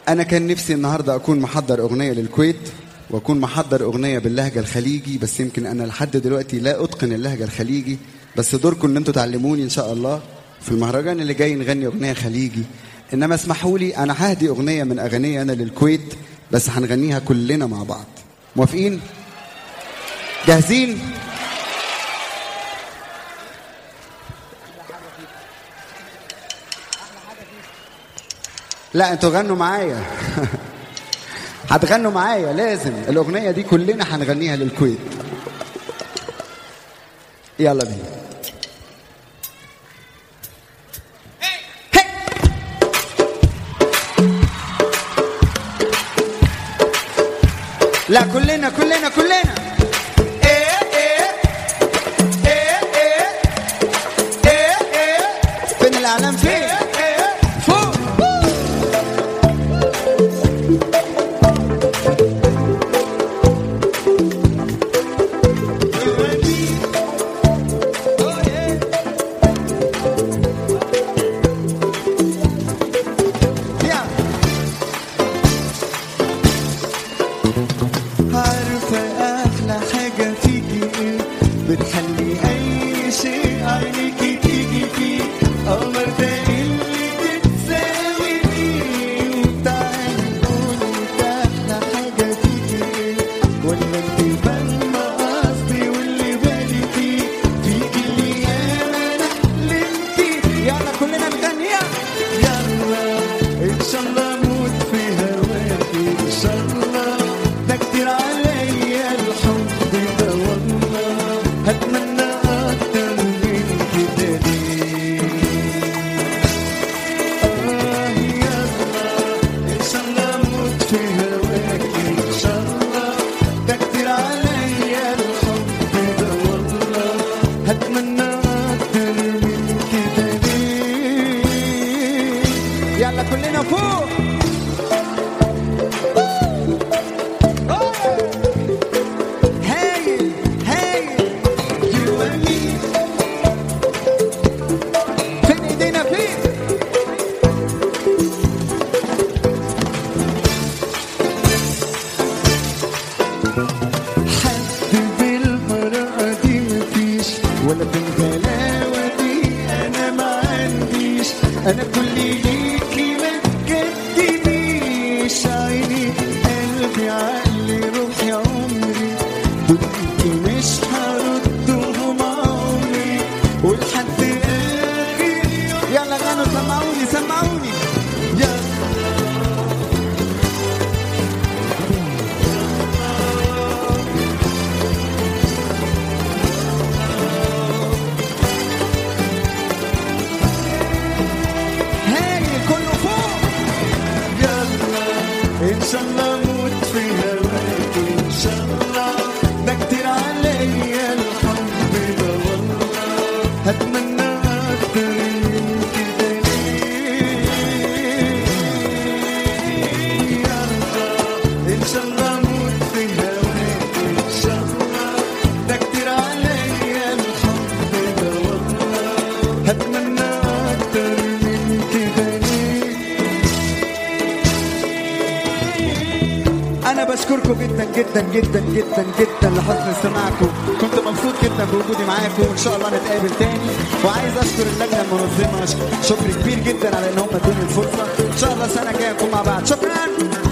انا كان نفسي النهارده اكون محضر اغنيه للكويت واكون محضر اغنيه باللهجه الخليجي بس يمكن انا لحد دلوقتي لا اتقن اللهجه الخليجي بس دوركم ان انتوا تعلموني ان شاء الله في المهرجان اللي جاي نغني اغنيه خليجي انما اسمحوا لي انا ههدي اغنيه من اغاني انا للكويت بس هنغنيها كلنا مع بعض موافقين جاهزين لا انتوا غنوا معايا هتغنوا معايا لازم الاغنيه دي كلنا هنغنيها للكويت يلا بينا لا كلنا كلنا كلنا إيه إيه إيه إيه إيه إيه فين الاعلام فين فوق يا عارفة أحلى حاجة فيكي إيه بتخلي أي شيء عينيكي تيجي فيه قمر ده اللي تتساوي بيه وتعالي قولي ده أحلى حاجة فيكي إيه ولا أنت فاهمة قصدي واللي بالي فيه فيكي اللي ياما أنا حلمت يلا كلنا نغني يلا يلا ان شاء الله اموت في هواكي ان شاء الله ده كتير عليا الحب ده والله هتمنى اكتر من كده ليه آه يلا ان شاء الله اموت في هواكي ان شاء الله ده كتير عليا الحب ده والله هتمنى اكتر من كده ليه يلا كلنا فوق هايل هايل You and me فين ايدينا فين حد بالمرأة دي مفيش ولا بالغلاوة دي أنا ما عنديش أنا كل ليكي ما تكدبيش عيني قلبي عقلي روحي عمري دول انتي مش هردهم عمري ولحد آخر يوم يلا غنوا سمعوني سمعوني يلا هايل كله فوق يلا ان شاء الله اموت في هواك ان شاء الله ده كتير عليا الحب ده والله هتمنى اكتر من كده ليه يلا ان شاء الله اموت في هواك ان شاء الله ده كتير عليا الحب ده والله هتمنى اكتر من كده ليه انا بشكركم جدا جدا جدا جدا جدا لحسن استماعكم كنت مبسوط جدا بوجودي معاكم وان شاء الله نتقابل تاني وعايز اشكر اللجنه المنظمه شكر كبير جدا على ان هم ادوني الفرصه ان شاء الله السنه الجايه نكون مع بعض شكرا